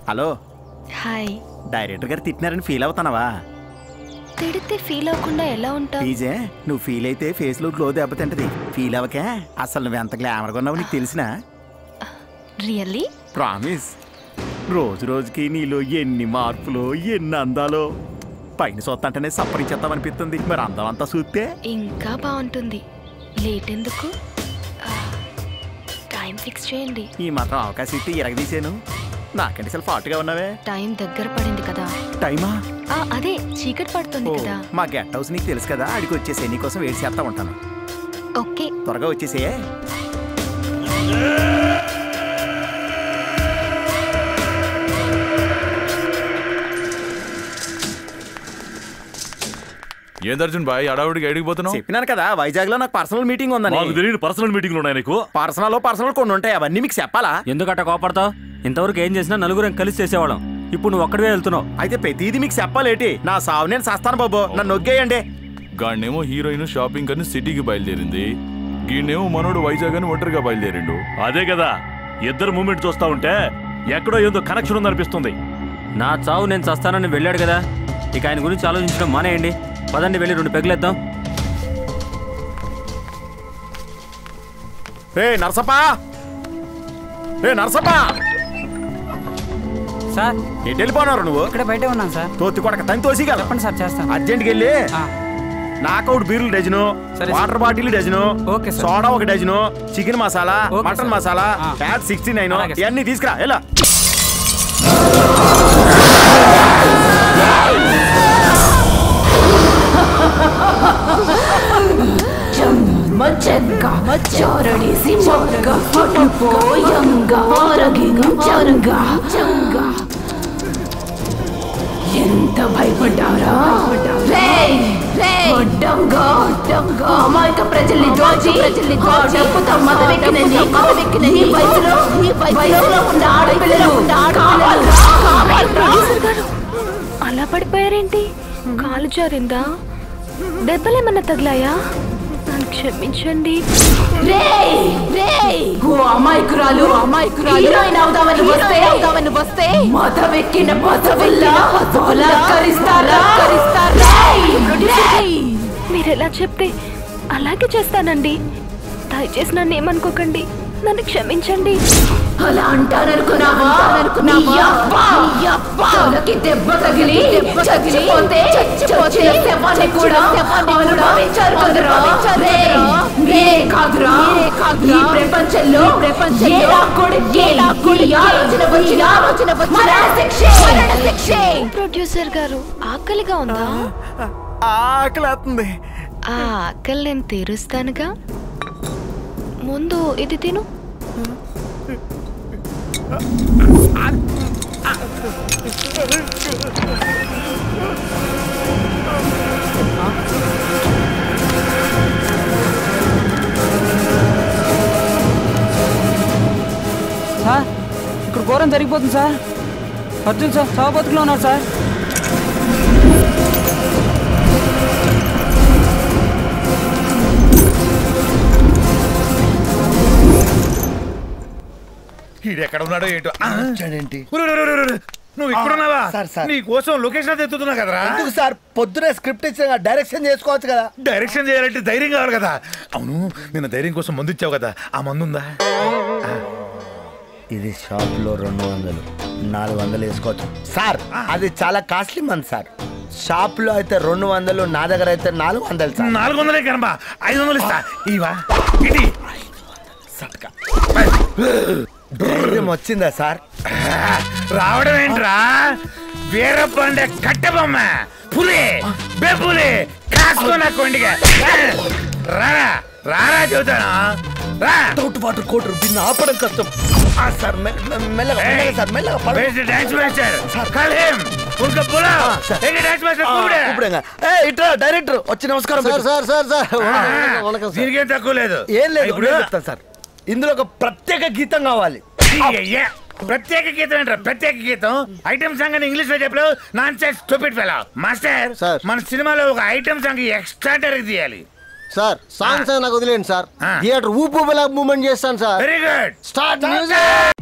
Hello hi director గారు తిట్టినారని feel అవుతానవా తిడితే feel అవ్వకుండా ఎలా ఉంటావు ప్లీజే నువ్వు ఫీల్ అయితే ఫేస్ లో గ్లో దెబ్బతింటది ఫీల్ అవ్వకే అసలు నువ్వు ఎంత గ్లామర్గా ఉన్నావు నీకు తెలిసినా రియల్లీ ప్రామిస్ రోజు రోజుకి నీలో ఎన్ని మార్పులు ఎన్ని అందాలో పైన సొత్తంటేనే సప్పరించేద్దామనిపిస్తుంది మరి అందం అంతా చూస్తే ఇంకా బాగుంటుంది లేట్ ఎందుకు టైం ఫిక్స్ చేయండి ఈ మాత్రం అవకాశం ఇస్తే ఇరగదీశాను నాకంటే అసలు ఫాటుగా ఉన్నావే టైం దగ్గర పడింది కదా టైమా ఆ, అదే చీకటి పడుతుంది ఓ, కదా మా గెట్ హౌస్ నీకు తెలుసు కదా అడిగి వచ్చేసే నీకోసం వెయిట్ చేస్తా ఉంటాను ఓకే త్వరగా వచ్చేసేయే ఏంది అర్జున్ బాయ్ అడావుడికి ఎడికి పోతున్నావు చెప్పినాను కదా వైజాగ్ లో నాకు పర్సనల్ మీటింగ్ ఉందని మాకు తెలియదు పర్సనల్ మీటింగ్లు ఉన్నాయి నీకు పర్సనల్ పర్సనల్ కొన్ని ఉంటాయి అవన్నీ మీకు చెప్పాలా ఎందుకట్ట కోపడతావు ఇంతవరకు ఏం చేసినా నలుగురం కలిసి చేసేవాళ్ళం ఇప్పుడు నువ్వు ఒక్కడివే వెళ్తున్నావు అయితే ప్రతిదీ మీకు చెప్పాలేటి నా సావు నేను సస్తాను బాబు నన్ను నొగ్గేయండి గాడినేమో హీరోయిన్ షాపింగ్ అని సిటీకి బయలుదేరింది గీడేమో మనోడు వైజాగ్ అని ఒంటరిగా బయలుదేరిండు అదే కదా ఇద్దరు మూమెంట్ చూస్తా ఉంటే ఎక్కడో ఏదో కనెక్షన్ ఉందనిపిస్తుంది నా చావు నేను చస్తానని వెళ్ళాడు కదా ఇక ఆయన గురించి ఆలోచించడం మానేయండి పదండి వెళ్ళి రెండు పెగ్గులేద్దాం రే నరసప్పా రే నరసప్పా సార్ ఎటు వెళ్ళిపోనారు నువ్వు ఇక్కడ బయటే ఉన్నాను సార్ తోతి కొడక తని తోసిగల చెప్పండి సార్ చేస్తాను అర్జెంట్కి వెళ్ళి ఆ, నాకౌట్ బీర్లు డజను సరే, water bottle dozen okay, sir. Soda ఒక dozen chicken masala okay, mutton sir. Masala ఆ. ఫ్యాట్ సిక్స్టీ నైన్ అలాగే, సార్. ఇవన్నీ తీసుకురా ఎలా మచ్చంగా చారడేసి మొగ్గ పట్టుపోయంగా ఆరగించంగా చంగా ఎంత భయపడ్డారా రేయ్, రేయ్, అడ్డంగా, అడ్డంగా, అమాయక ప్రజల్ని దోచి ఆ డబ్బుతో మదవెక్కినని మదవెక్కినని ఈ వయసులో ఈ వయసులో ఉన్న ఆడపిల్లలు కావాలరా కావాలరా ప్రొడ్యూసర్ గారు అలా పడిపోయారేంటి కాలు జారిందా దెబ్బలేమన్నా తగిలాయా నన్ను క్షమించండి రేయ్ రేయ్ ఓ అమాయకురాలు అమాయకురాలు హీరోయిన్ అవుదామని వస్తే అవుదామని వస్తే మతవెక్కిన పసవిల్లా బలాత్కరిస్తారా రేయ్ మీరు ఎలా చెప్తే అలాగే చేస్తానండి దయచేసి నన్ను ఏమనుకోకండి నన్ను క్షమించండి అలా అంటారనుకున్నావా అనుకున్నావా తలకి దెబ్బ తగిలి చచ్చిపోతే చచ్చిపోతే శవాన్ని కూడా అనుభవించారు కదరా రేయ్, రేయ్ కాదురా ఈ ప్రపంచంలో ప్రపంచంలో కొడుకే ఈ ఆలోచన వచ్చిన ఆలోచన వచ్చిన శిక్షే మరణ శిక్షే ప్రొడ్యూసర్ గారు ఆకలిగా ఉందా ఆకలేస్తుంది ఆ ఆకలి నేను తీరుస్తానుగా ముందు ఇది తిను సార్ ఇక్కడ ఘోరం జరిగిపోతుంది సార్ అర్జున్ సార్ చావు బతుకులో ఉన్నారు సార్ ఈడు ఎక్కడ ఉన్నాడో ఏంటో ఆ? వచ్చాడేంటి ఉరు, ఉరు, ఉరు, ఉరు. నువ్వు ఇక్కడున్నావా సార్, సార్. నీ కోసం లొకేషన్ తెచ్చుతున్నా కదరా ఎందుకు సార్ పొద్దునే స్క్రిప్ట్ ఇచ్చిన డైరెక్షన్ చేసుకోవచ్చు కదా డైరెక్షన్ చేయాలంటే ధైర్యం కావాలి కదా అవును నిన్న ధైర్యం కోసం మందు ఇచ్చావు కదా ఆ మందు ఉందా ఇది షాప్ లో రెండు వందలు నాలుగు వందలు వేసుకోవచ్చు సార్ అది చాలా కాస్ట్లీ మంది సార్ షాప్ లో అయితే రెండు వందలు నా దగ్గర అయితే నాలుగు వందలు సార్ నాలుగు వందలే కనబా ఐదు వందలు ఇస్తా ఇవా ఇటీ సట్కా. ధైర్యం వచ్చిందా సార్ రావడం ఏంట్రా వీరబండ కట్టబొమ్మ పులి బెపులి కాసుకున్న కొండిగా రారా రారా చెబుతాను రా తోటు పాటు కోటి రూపాయలు ఆపడం కష్టం ఆ, సార్ మె- మె- మెల్లగా మెల్లగా సార్ మెల్లగా పడు. Where's the dance master? Call him. उनका बुलाओ. Hey, the dance master, ఆ, కూపిడే. ఇప్పుడేగా. ఏ ఇట్రా డైరెక్టర్ వచ్చి నమస్కారం సార్ పెట్టు. సార్ సార్ సార్ ఆ, దీనికేం తక్కువ లేదు ఏం లేదు ఇప్పుడు నేను చెప్తాను సార్ ఇందులో ఒక ప్రత్యేక గీతం కావాలి అయ్యయ్య. ప్రత్యేక గీతం ఏంట్రా ప్రత్యేక గీతం ఐటమ్ సాంగ్ అని ఇంగ్లీష్ లో చెప్పలేవు nonsense stupid fellow master sir. మన సినిమాలో ఒక ఐటమ్ సాంగ్ ఎక్స్ట్రా తీయాలి సార్ సాంగ్స్ నాకు వదిలేండి సార్ ఆ. థియేటర్ ఊపు మూమెంట్ చేస్తాను sir very good start music